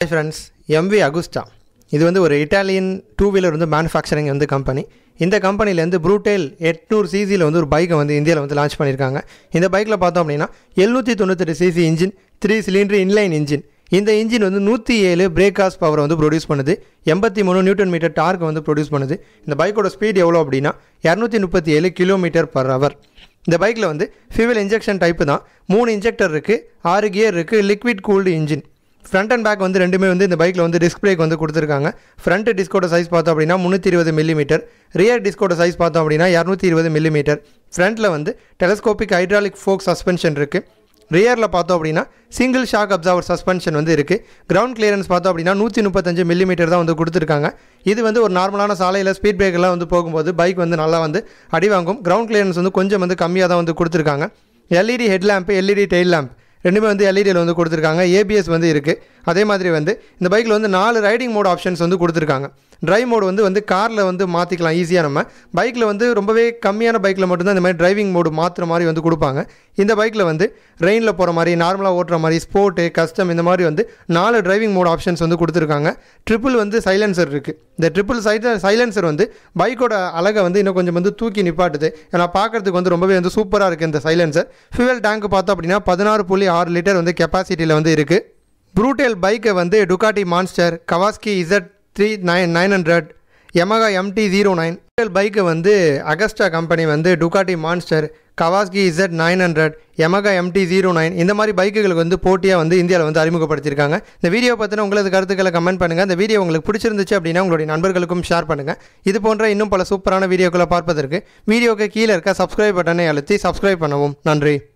friends MV அகுஸ்டா இது வந்து ஒரு இட்டாலியன் டூ வீலர் வந்து மேனுஃபேக்சரிங் வந்து கம்பெனி இந்த கம்பெனிலேருந்து ப்ரூட்டேல் எட்நூறு சிசியில் வந்து ஒரு பைக்கை வந்து இந்தியாவில் வந்து லான்ச் பண்ணியிருக்காங்க இந்த பைக்கில் பார்த்தோம் அப்படின்னா எழுநூற்றி தொண்ணூத்தெட்டு CC engine three cylinder inline engine இந்த இன்ஜின் வந்து நூற்றி ஏழு பிரேக் காஸ் பவரை வந்து ப்ரொடியூஸ் பண்ணுது எண்பத்தி மூணு நியூட்டன் மீட்டர் டார்க் வந்து ப்ரொடியூஸ் பண்ணுது இந்த பைக்கோட ஸ்பீட் எவ்வளோ அப்படின்னா இரநூத்தி முப்பத்தி ஏழு கிலோமீட்டர் பர் ஹவர் இந்த பைக்கில் வந்து ஃபியூவல் இன்ஜெக்ஷன் டைப்பு தான் மூணு இன்ஜெக்டர் இருக்குது ஆறு கியர் இருக்குது liquid cooled engine front and back வந்து ரெண்டுமே வந்து இந்த பைக்கில் வந்து டிஸ்க் பிரேக் வந்து கொடுத்துருக்காங்க ஃப்ரண்ட் டிஸ்கோட சைஸ் பார்த்தோம் அப்படின்னா முந்நூற்றி இருபது மில்லிமீட்டர் ரியர் டிஸ்கோட சைஸ் பார்த்தோம் அப்படின்னா இரநூத்தி இருபது மில்லிமீட்டர் ஃப்ரண்ட்டில் வந்து டெலஸ்கோபிக் ஹைட்ராலிக் ஃபோக் சஸ்பென்ஷன் இருக்குது ரியரில் பார்த்தோம் அப்படின்னா சிங்கிள் ஷாக் அப்சர்வர் சஸ்பென்ஷன் வந்து இருக்குது கிரவுண்ட் கிளியரன்ஸ் பார்த்தோம் அப்படின்னா நூற்றி முப்பத்தஞ்சு மில்லிமீட்டர் தான் வந்து கொடுத்துருக்காங்க இது வந்து ஒரு நார்மலான சாலையில் ஸ்பீட் பிரேக்கெல்லாம் வந்து போகும்போது பைக் வந்து நல்லா வந்து அடி வாங்கும் கிரவுண்ட் கிளியரன்ஸ் வந்து கொஞ்சம் வந்து கம்மியாக தான் வந்து கொடுத்துருக்காங்க LED head lamp LED tail lamp ரெண்டுமே வந்து எல்இடியில் வந்து கொடுத்துருக்காங்க ஏபிஎஸ் வந்து இருக்குது அதே மாதிரி வந்து இந்த பைக்கில் வந்து நாலு ரைடிங் மோட் ஆப்ஷன்ஸ் வந்து கொடுத்துருக்காங்க டிரைவ் மோடு வந்து வந்து காரில் வந்து மாற்றிக்கலாம் ஈஸியாக நம்ம பைக்கில் வந்து ரொம்பவே கம்மியான பைக்கில் மட்டும்தான் இந்த மாதிரி டிரைவிங் மோடு மாற்றுற மாதிரி வந்து கொடுப்பாங்க இந்த பைக்கில் வந்து ரெயினில் போகிற மாதிரி நார்மலாக ஓட்டுற மாதிரி ஸ்போர்ட்டு கஸ்டம் இந்த மாதிரி வந்து நாலு டிரைவிங் மோட் ஆப்ஷன்ஸ் வந்து கொடுத்துருக்காங்க ட்ரிபிள் வந்து சைலன்சர் இருக்குது இந்த ட்ரிபிள் சைட சைலன்சர் வந்து பைக்கோட அழகை வந்து இன்னும் கொஞ்சம் வந்து தூக்கி நிப்பாட்டுது ஏன்னா பார்க்குறதுக்கு வந்து ரொம்பவே வந்து சூப்பராக இருக்குது இந்த சைலன்சர் ஃபியூவல் டேங்க் பார்த்தோம் அப்படின்னா பதினாறு புள்ளி ஆறு லிட்டர் வந்து கெப்பாசிட்டியில் வந்து இருக்குது ப்ரூட்டேல் பைக்கை வந்து Ducati Monster Kawasaki Z three nine nine hundred Yamaha MT zero nine பைக்கை வந்து அகஸ்டா கம்பெனி வந்து Ducati Monster Kawasaki Z nine hundred Yamaha MT zero nine இந்த மாதிரி பைக்குகளுக்கு வந்து போட்டியாக வந்து இந்தியாவில் வந்து அறிமுகப்படுத்தியிருக்காங்க இந்த வீடியோ பற்றின உங்களது கருத்துக்களை கமெண்ட் பண்ணுங்கள் இந்த வீடியோ உங்களுக்கு பிடிச்சிருந்துச்சு அப்படின்னா உங்களுடைய நண்பர்களுக்கும் ஷேர் பண்ணுங்கள் இது போன்ற இன்னும் பல சூப்பரான வீடியோக்களை பார்ப்பதற்கு வீடியோக்கு கீழே இருக்க சப்ஸ்கிரைப் பட்டனை அழுத்தி சப்ஸ்கிரைப் பண்ணவும் நன்றி